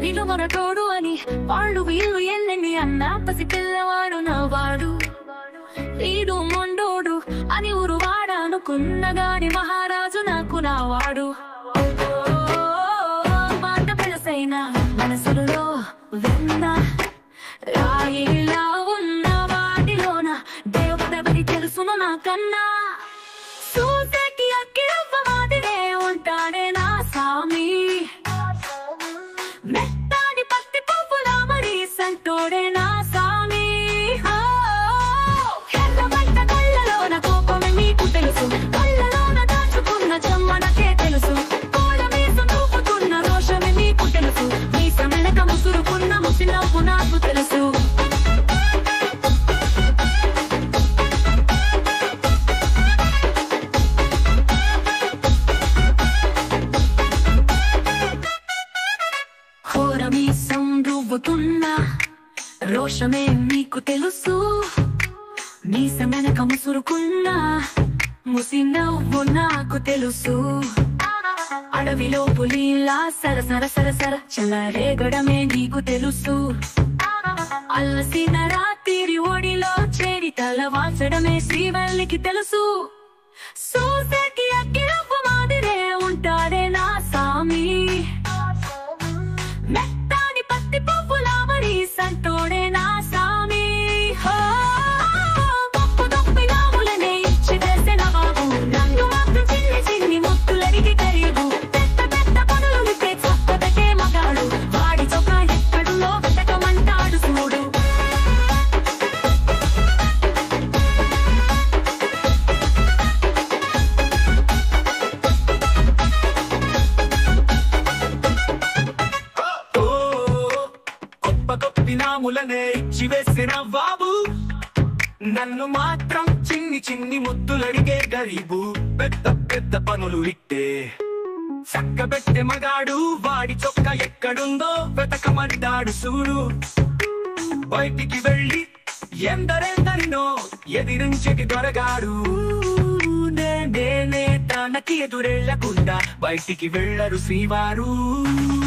వీళ్ళు మనటోడు అని వాళ్ళు వీళ్ళు ఎన్నెన్ని అన్నా పసి పిల్లవాడు నవ్వాడు వీడు మొండోడు అని ఊరువాడ అనుకున్న గాని మహారాజు నాకు నావాడు ఓ, మాట పెలసైన మనసులో విన్న రాయిలా ఉన్న వాటిలోన దేవతని తెలుసును నాకన్నా చూసేకి అక్కిరవ్వ మాదిరే ఉంటాడే నా సామి మెత్తాడి పత్తి పువ్వులా మరి సంటోడే నా సామి ఓ, ఎర్రబడ్డ కళ్ళలోన కోపమే నీకు తెలుసు కళ్ళలోన దాచుకున్న చెమ్మనకే తెలుసు కోడ మీద నూపుతున్న రోషమే నీకు తెలుసు మీ సమెనక ముసురుకున్న ముసినవ్వు నాకు తెలుసు ఘోరమీ సందువ్వుతున్నా రోషమే నీకు తెలుసు మీసమెనక ముసురుకున్నా ముసి నవ్వు నాకు తెలుసు అడవిలో పులిలా సర సర సర సర చెలరేగడమే నీకు తెలుసు అల్లసిన రాత్రి ఒడిలో చేరి తల వాల్చడమే శ్రీవల్లికి తెలుసు సూసకి అగ్గిరవ్వ మాదిరే ఉంటాడే నా సామి మెత్తాని పత్తి పువ్వులా మరి సంటోడే నా సామి హో, గొప్ప గొప్ప నాములనే ఇచ్చి వేసిన బాబు నన్ను మాత్రం చిన్ని చిన్ని ముత్తులడిగి ఖరీదు పెద్ద పెద్ద పనులు విప్పే చక్కదకే మగాడు వాడి చొక్క ఎక్కడులో వెతకమంటాడు చూడు ఓ, గొప్ప గొప్పి నాములనే ఇచ్చి వేసిన బాబు నన్ను మాత్రం చిన్ని చిన్ని ముద్దులడిగే గరీబు పెద్ద పెద్ద పనులు ఇట్టే చక్కబెట్టే మగాడు వాడి చొక్క ఎక్కడుందో వెతకమన్నాడు చూడు బయటికి వెళ్ళి ఎందరెందరినో ఎదిరించేటి దొరగాడు నేనే తనకి ఎదురెళ్ళకుండా బయటికి వెళ్ళరు శ్రీవారు